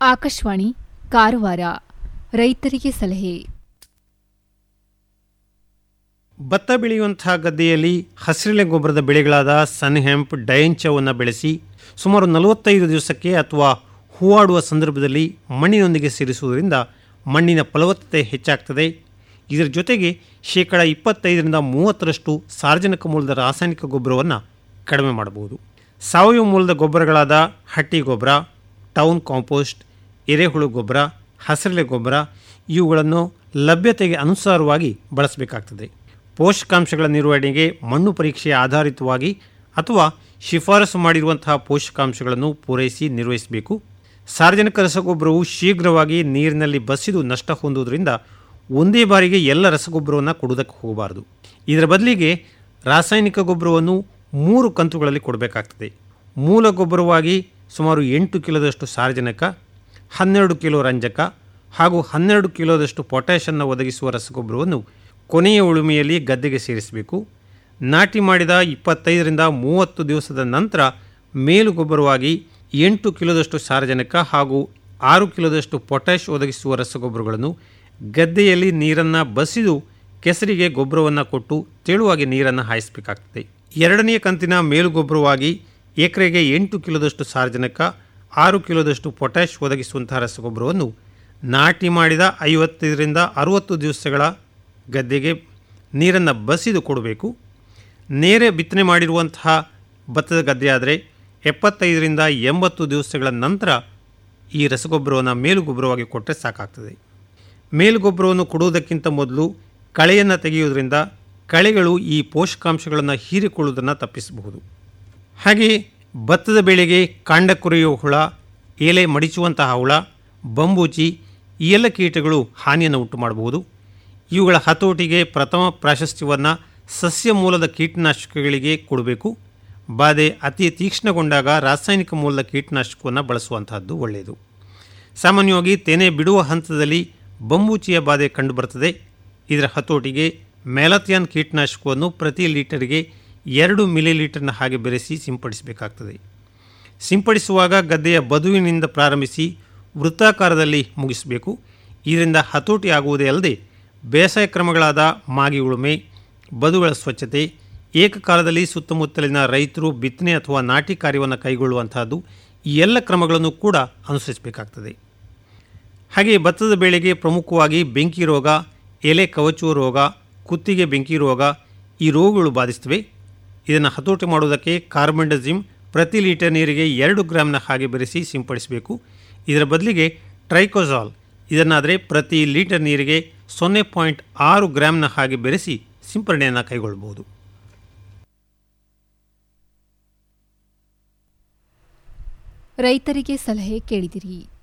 ಆಕಾಶವಾಣಿ ಕಾರವಾರ ರೈತರಿಗೆ ಸಲಹೆ ಭತ್ತ ಬೆಳೆಯುವಂತಹ ಗದ್ದೆಯಲ್ಲಿ ಹಸಿರೆಲೆ ಗೊಬ್ಬರದ ಬೆಳೆಗಳಾದ ಸನ್ ಹೆಂಪ್ ಡಯಂಚವನ್ನು ಬೆಳೆಸಿ ಸುಮಾರು ನಲವತ್ತೈದು ದಿವಸಕ್ಕೆ ಅಥವಾ ಹೂವಾಡುವ ಸಂದರ್ಭದಲ್ಲಿ ಮಣ್ಣಿನೊಂದಿಗೆ ಸೇರಿಸುವುದರಿಂದ ಮಣ್ಣಿನ ಫಲವತ್ತತೆ ಹೆಚ್ಚಾಗ್ತದೆ ಇದರ ಜೊತೆಗೆ ಶೇಕಡ ಇಪ್ಪತ್ತೈದರಿಂದ ಮೂವತ್ತರಷ್ಟು ಸಾರ್ವಜನಿಕ ಮೂಲದ ರಾಸಾಯನಿಕ ಗೊಬ್ಬರವನ್ನು ಕಡಿಮೆ ಮಾಡಬಹುದು ಸಾವಯವ ಮೂಲದ ಗೊಬ್ಬರಗಳಾದ ಹಟ್ಟಿ ಗೊಬ್ಬರ ಟೌನ್ ಕಾಂಪೋಸ್ಟ್ ಎರೆಹುಳು ಗೊಬ್ಬರ ಹಸಿರೆಲೆ ಗೊಬ್ಬರ ಇವುಗಳನ್ನು ಲಭ್ಯತೆಗೆ ಅನುಸಾರವಾಗಿ ಬಳಸಬೇಕಾಗ್ತದೆ ಪೋಷಕಾಂಶಗಳ ನಿರ್ವಹಣೆಗೆ ಮಣ್ಣು ಪರೀಕ್ಷೆಯ ಆಧಾರಿತವಾಗಿ ಅಥವಾ ಶಿಫಾರಸು ಮಾಡಿರುವಂತಹ ಪೋಷಕಾಂಶಗಳನ್ನು ಪೂರೈಸಿ ನಿರ್ವಹಿಸಬೇಕು ಸಾರ್ವಜನಿಕ ರಸಗೊಬ್ಬರವು ಶೀಘ್ರವಾಗಿ ನೀರಿನಲ್ಲಿ ಬಸಿದು ನಷ್ಟ ಹೊಂದುವುದರಿಂದ ಒಂದೇ ಬಾರಿಗೆ ಎಲ್ಲ ರಸಗೊಬ್ಬರವನ್ನು ಕೊಡುವುದಕ್ಕೆ ಹೋಗಬಾರದು ಇದರ ಬದಲಿಗೆ ರಾಸಾಯನಿಕ ಗೊಬ್ಬರವನ್ನು ಮೂರು ಕಂತುಗಳಲ್ಲಿ ಕೊಡಬೇಕಾಗ್ತದೆ ಮೂಲ ಗೊಬ್ಬರವಾಗಿ ಸುಮಾರು ಎಂಟು ಕಿಲೋದಷ್ಟು ಸಾರಜನಕ ಹನ್ನೆರಡು ಕಿಲೋ ರಂಜಕ ಹಾಗೂ ಹನ್ನೆರಡು ಕಿಲೋದಷ್ಟು ಪೊಟ್ಯಾಷನ್ನು ಒದಗಿಸುವ ರಸಗೊಬ್ಬರವನ್ನು ಕೊನೆಯ ಉಳುಮೆಯಲ್ಲಿ ಗದ್ದೆಗೆ ಸೇರಿಸಬೇಕು ನಾಟಿ ಮಾಡಿದ ಇಪ್ಪತ್ತೈದರಿಂದ ಮೂವತ್ತು ದಿವಸದ ನಂತರ ಮೇಲು ಗೊಬ್ಬರವಾಗಿ ಎಂಟು ಕಿಲೋದಷ್ಟು ಸಾರಜನಕ ಹಾಗೂ ಆರು ಕಿಲೋದಷ್ಟು ಪೊಟ್ಯಾಷ್ ಒದಗಿಸುವ ರಸಗೊಬ್ಬರಗಳನ್ನು ಗದ್ದೆಯಲ್ಲಿ ನೀರನ್ನು ಬಸಿದು ಕೆಸರಿಗೆ ಗೊಬ್ಬರವನ್ನು ಕೊಟ್ಟು ತೆಳುವಾಗಿ ನೀರನ್ನು ಹಾಯಿಸಬೇಕಾಗ್ತದೆ ಎರಡನೆಯ ಕಂತಿನ ಮೇಲುಗೊಬ್ಬರವಾಗಿ ಎಕರೆಗೆ ಎಂಟು ಕಿಲೋದಷ್ಟು ಸಾರಜನಕ ಆರು ಕಿಲೋದಷ್ಟು ಪೊಟ್ಯಾಷ್ ಒದಗಿಸುವಂತಹ ರಸಗೊಬ್ಬರವನ್ನು ನಾಟಿ ಮಾಡಿದ ಐವತ್ತೈದರಿಂದ ಅರುವತ್ತು ದಿವಸಗಳ ಗದ್ದೆಗೆ ನೀರನ್ನು ಬಸಿದು ಕೊಡಬೇಕು ನೇರೆ ಬಿತ್ತನೆ ಮಾಡಿರುವಂತಹ ಭತ್ತದ ಗದ್ದೆ ಆದರೆ ಎಪ್ಪತ್ತೈದರಿಂದ ಎಂಬತ್ತು ದಿವಸಗಳ ನಂತರ ಈ ರಸಗೊಬ್ಬರವನ್ನು ಮೇಲುಗೊಬ್ಬರವಾಗಿ ಕೊಟ್ಟರೆ ಸಾಕಾಗ್ತದೆ ಮೇಲುಗೊಬ್ಬರವನ್ನು ಕೊಡುವುದಕ್ಕಿಂತ ಮೊದಲು ಕಳೆಯನ್ನು ತೆಗೆಯುವುದರಿಂದ ಕಳೆಗಳು ಈ ಪೋಷಕಾಂಶಗಳನ್ನು ಹೀರಿಕೊಳ್ಳುವುದನ್ನು ತಪ್ಪಿಸಬಹುದು ಹಾಗೆಯೇ ಭತ್ತದ ಬೆಳೆಗೆ ಕಾಂಡ ಕೊರೆಯುವ ಹುಳ ಎಲೆ ಮಡಿಚುವಂತಹ ಹುಳ ಬಂಬೂಚಿ ಈ ಎಲ್ಲ ಕೀಟಗಳು ಹಾನಿಯನ್ನು ಉಂಟು ಮಾಡಬಹುದು ಇವುಗಳ ಹತೋಟಿಗೆ ಪ್ರಥಮ ಪ್ರಾಶಸ್ತ್ಯವನ್ನು ಸಸ್ಯ ಮೂಲದ ಕೀಟನಾಶಕಗಳಿಗೆ ಕೊಡಬೇಕು ಬಾಧೆ ಅತಿ ತೀಕ್ಷ್ಣಗೊಂಡಾಗ ರಾಸಾಯನಿಕ ಮೂಲದ ಕೀಟನಾಶಕವನ್ನು ಬಳಸುವಂತಹದ್ದು ಒಳ್ಳೆಯದು ಸಾಮಾನ್ಯವಾಗಿ ತೆನೆ ಬಿಡುವ ಹಂತದಲ್ಲಿ ಬಂಬೂಚಿಯ ಬಾಧೆ ಕಂಡುಬರುತ್ತದೆ ಇದರ ಹತೋಟಿಗೆ ಮೆಲಥಿಯಾನ್ ಕೀಟನಾಶಕವನ್ನು ಪ್ರತಿ ಲೀಟರ್ಗೆ ಎರಡು ಮಿಲಿಲೀಟರ್ನ ಹಾಗೆ ಬೆರೆಸಿ ಸಿಂಪಡಿಸಬೇಕಾಗ್ತದೆ ಸಿಂಪಡಿಸುವಾಗ ಗದ್ದೆಯ ಬದುವಿನಿಂದ ಪ್ರಾರಂಭಿಸಿ ವೃತ್ತಾಕಾರದಲ್ಲಿ ಮುಗಿಸಬೇಕು ಇದರಿಂದ ಹತೋಟಿ ಆಗುವುದೇ ಅಲ್ಲದೆ ಬೇಸಾಯ ಕ್ರಮಗಳಾದ ಮಾಗಿ ಉಳುಮೆ ಬದುಗಳ ಸ್ವಚ್ಛತೆ ಏಕಕಾಲದಲ್ಲಿ ಸುತ್ತಮುತ್ತಲಿನ ರೈತರು ಬಿತ್ತನೆ ಅಥವಾ ನಾಟಿ ಕಾರ್ಯವನ್ನು ಕೈಗೊಳ್ಳುವಂತಹದ್ದು ಈ ಎಲ್ಲ ಕ್ರಮಗಳನ್ನು ಕೂಡ ಅನುಸರಿಸಬೇಕಾಗ್ತದೆ ಹಾಗೆ ಭತ್ತದ ಬೆಳೆಗೆ ಪ್ರಮುಖವಾಗಿ ಬೆಂಕಿ ರೋಗ ಎಲೆ ಕವಚುವ ರೋಗ ಕುತ್ತಿಗೆ ಬೆಂಕಿ ರೋಗ ಈ ರೋಗಗಳು ಬಾಧಿಸ್ತವೆ ಇದನ್ನು ಹತೋಟಿ ಮಾಡುವುದಕ್ಕೆ ಕಾರ್ಬಂಡಜಿಮ್ ಪ್ರತಿ ಲೀಟರ್ ನೀರಿಗೆ ಎರಡು ಗ್ರಾಮ್ನ ಹಾಗೆ ಬೆರೆಸಿ ಸಿಂಪಡಿಸಬೇಕು ಇದರ ಬದಲಿಗೆ ಟ್ರೈಕೋಸಾಲ್ ಇದನ್ನಾದರೆ ಪ್ರತಿ ಲೀಟರ್ ನೀರಿಗೆ ಸೊನ್ನೆ ಪಾಯಿಂಟ್ ಆರು ಗ್ರಾಮ್ನ ಹಾಗೆ ಬೆರೆಸಿ ಸಿಂಪರಣೆಯನ್ನು ಕೈಗೊಳ್ಳಬಹುದು ರೈತರಿಗೆ ಸಲಹೆ ಕೇಳಿದಿರಿ